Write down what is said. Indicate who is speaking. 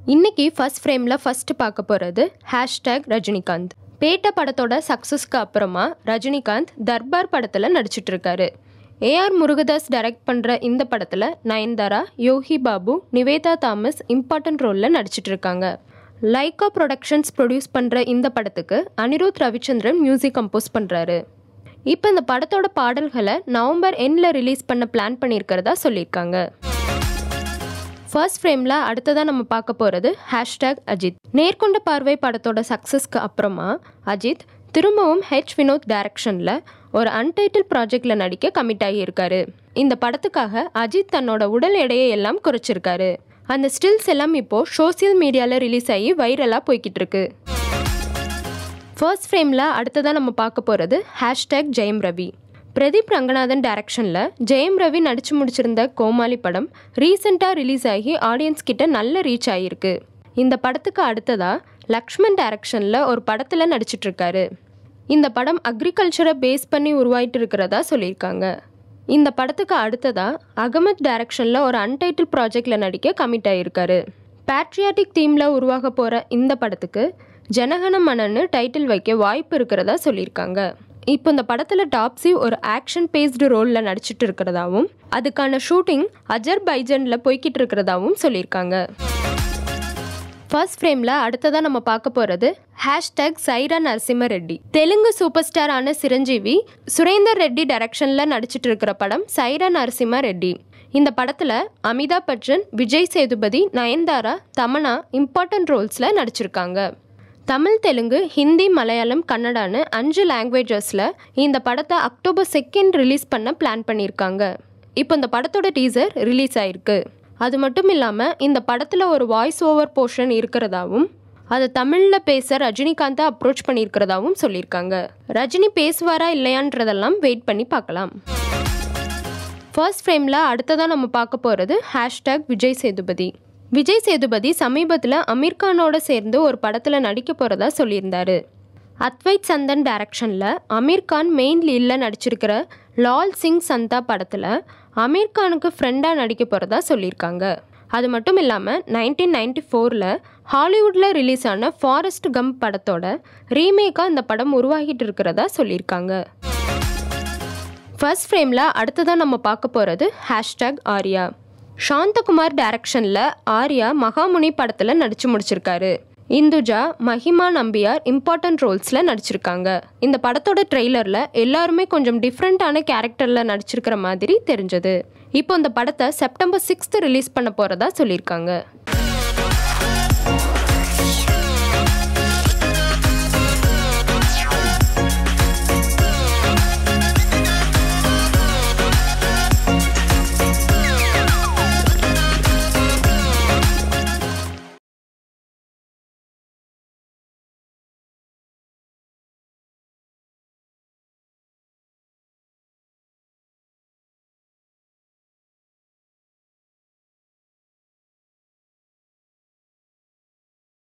Speaker 1: இன்னைக்கு ஃபர்ஸ்ட் ஃப்ரேமில் ஃபர்ஸ்ட் பார்க்க போகிறது ஹேஷ்டேக் ரஜினிகாந்த் பேட்ட படத்தோட சக்ஸஸ்க்கு அப்புறமா ரஜினிகாந்த் தர்பார் படத்தில் நடிச்சிட்டு இருக்காரு ஏஆர் முருகதாஸ் டைரக்ட் பண்ணுற இந்த படத்தில் நயன்தாரா யோகி பாபு நிவேதா தாமஸ் இம்பார்ட்டன்ட் ரோலில் நடிச்சிட்டு இருக்காங்க லைகா ப்ரொடக்ஷன்ஸ் ப்ரொடியூஸ் பண்ணுற இந்த படத்துக்கு அனிருத் ரவிச்சந்திரன் மியூசிக் கம்போஸ் பண்ணுறாரு இப்போ இந்த படத்தோட பாடல்களை நவம்பர் எண்டில் ரிலீஸ் பண்ண பிளான் பண்ணியிருக்கிறதா சொல்லியிருக்காங்க ஃபர்ஸ்ட் ஃப்ரேமில் அடுத்ததாக நம்ம பார்க்க போகிறது ஹேஷ்டேக் அஜித் நேர்கொண்ட பார்வை படத்தோட சக்ஸஸ்க்கு அப்புறமா அஜித் திரும்பவும் ஹெச் வினோத் டைரக்ஷனில் ஒரு அன்டைட்டில் ப்ராஜெக்டில் நடிக்க கமிட் ஆகியிருக்காரு இந்த படத்துக்காக அஜித் தன்னோட உடல் எடையை எல்லாம் குறைச்சிருக்காரு அந்த ஸ்டில்ஸ் எல்லாம் இப்போது சோசியல் மீடியாவில் ரிலீஸ் ஆகி வைரலாக போய்கிட்டு இருக்கு ஃபர்ஸ்ட் ஃப்ரேமில் அடுத்ததாக நம்ம பார்க்க போகிறது ஹேஷ்டேக் ஜெயம் ரவி பிரதீப் ரங்கநாதன் டைரக்ஷனில் ஜெயம் ரவி நடித்து முடிச்சிருந்த கோமாளி படம் ரீசெண்டாக ரிலீஸ் ஆகி ஆடியன்ஸ் கிட்ட நல்ல ரீச் ஆகியிருக்கு இந்த படத்துக்கு அடுத்ததாக லக்ஷ்மண் டைரக்ஷனில் ஒரு படத்தில் நடிச்சிட்ருக்காரு இந்த படம் அக்ரிகல்ச்சரை பேஸ் பண்ணி உருவாயிட்டு இருக்கிறதா சொல்லியிருக்காங்க இந்த படத்துக்கு அடுத்ததாக அகமத் டைரக்ஷனில் ஒரு அன்டைட்டில் ப்ராஜெக்டில் நடிக்க கமிட் ஆகியிருக்காரு பேட்ரியாட்டிக் தீமில் உருவாக போகிற இந்த படத்துக்கு ஜனகன மனன்னு டைட்டில் வைக்க வாய்ப்பு இருக்கிறதா சொல்லியிருக்காங்க இப்போ இந்த படத்தில் டாப்ஸி ஒரு ஆக்ஷன் பேஸ்டு ரோலில் நடிச்சிட்டு இருக்கிறதாவும் அதுக்கான ஷூட்டிங் அஜர்பைஜனில் போய்கிட்டு இருக்கிறதாவும் சொல்லியிருக்காங்க ஃபர்ஸ்ட் ஃப்ரேமில் அடுத்ததாக நம்ம பார்க்க போகிறது ஹேஷ்டேக் சைரா நரசிம்ம ரெட்டி தெலுங்கு சூப்பர் ஸ்டாரான சிரஞ்சீவி சுரேந்தர் ரெட்டி டைரக்ஷனில் நடிச்சிட்டு இருக்கிற படம் சைரா நரசிம்ம ரெட்டி இந்த படத்தில் அமிதாப் பச்சன் விஜய் சேதுபதி நயன்தாரா தமனா இம்பார்ட்டன்ட் ரோல்ஸில் நடிச்சிருக்காங்க தமிழ் தெலுங்கு ஹிந்தி மலையாளம் கன்னடான்னு அஞ்சு லாங்குவேஜஸில் இந்த படத்தை அக்டோபர் செகண்ட் ரிலீஸ் பண்ண பிளான் பண்ணியிருக்காங்க இப்போ இந்த படத்தோட டீசர் ரிலீஸ் ஆயிருக்கு அது மட்டும் இல்லாமல் இந்த படத்தில் ஒரு வாய்ஸ் ஓவர் போர்ஷன் இருக்கிறதாவும் அதை தமிழில் பேச ரஜினிகாந்தை அப்ரோச் பண்ணியிருக்கிறதாவும் சொல்லியிருக்காங்க ரஜினி பேசுவாரா இல்லையான்றதெல்லாம் வெயிட் பண்ணி பார்க்கலாம் ஃபர்ஸ்ட் ஃப்ரேமில் அடுத்ததாக நம்ம பார்க்க போகிறது ஹேஷ்டேக் விஜய் சேதுபதி விஜய் சேதுபதி சமீபத்தில் அமீர்கானோட சேர்ந்து ஒரு படத்தில் நடிக்க போகிறதா சொல்லியிருந்தாரு அத்வைத் சந்தன் டைரக்ஷனில் அமீர்கான் மெயின் லீடில் நடிச்சிருக்கிற லால் சிங் சந்தா படத்தில் அமீர்கானுக்கு ஃப்ரெண்டாக நடிக்க போகிறதா சொல்லியிருக்காங்க அது மட்டும் இல்லாமல் நைன்டீன் நைன்டி ஃபோரில் ஹாலிவுட்டில் ரிலீஸ் ஆன ஃபாரஸ்ட் கம் படத்தோட ரீமேக்காக இந்த படம் உருவாகிட்டு இருக்கிறதா சொல்லியிருக்காங்க ஃபர்ஸ்ட் ஃப்ரேமில் அடுத்ததாக நம்ம பார்க்க போகிறது ஹேஷ்டேக் ஆர்யா சாந்தகுமார் டைரக்ஷனில் ஆர்யா மகாமுனி படத்தில் நடித்து முடிச்சிருக்காரு இந்துஜா மஹிமா நம்பியார் இம்பார்ட்டன்ட் ரோல்ஸில் நடிச்சிருக்காங்க இந்த படத்தோட ட்ரெய்லரில் எல்லாருமே கொஞ்சம் டிஃப்ரெண்ட்டான கேரக்டரில் நடிச்சிருக்கிற மாதிரி தெரிஞ்சது இப்போ இந்த படத்தை செப்டம்பர் சிக்ஸ்த் ரிலீஸ் பண்ண போகிறதா சொல்லியிருக்காங்க